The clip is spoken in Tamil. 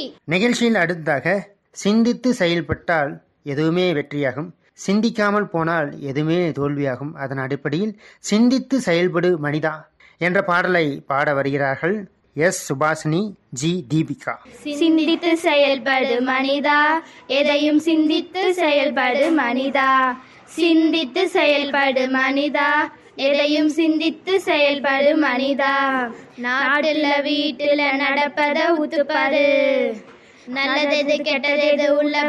நிகழ்ச்சியில் அடுத்ததாக சிந்தித்து செயல்பட்டால் எதுவுமே வெற்றியாகும் சிந்திக்காமல் போனால் எதுவுமே தோல்வியாகும் அதன் அடிப்படையில் சிந்தித்து செயல்படு மனிதா என்ற பாடலை பாட வருகிறார்கள் எஸ் சுபாஷினி ஜி தீபிகா சிந்தித்து செயல்படு மனிதா எதையும் சிந்தித்து செயல்படு மனிதா சிந்தித்து செயல்படு மனிதா எதையும் சிந்தித்து செயல்படு மனிதா நாட்டுல வீட்டுல நடப்பத உத்துப்பாரு நல்லது எது கெட்டது எது உள்ள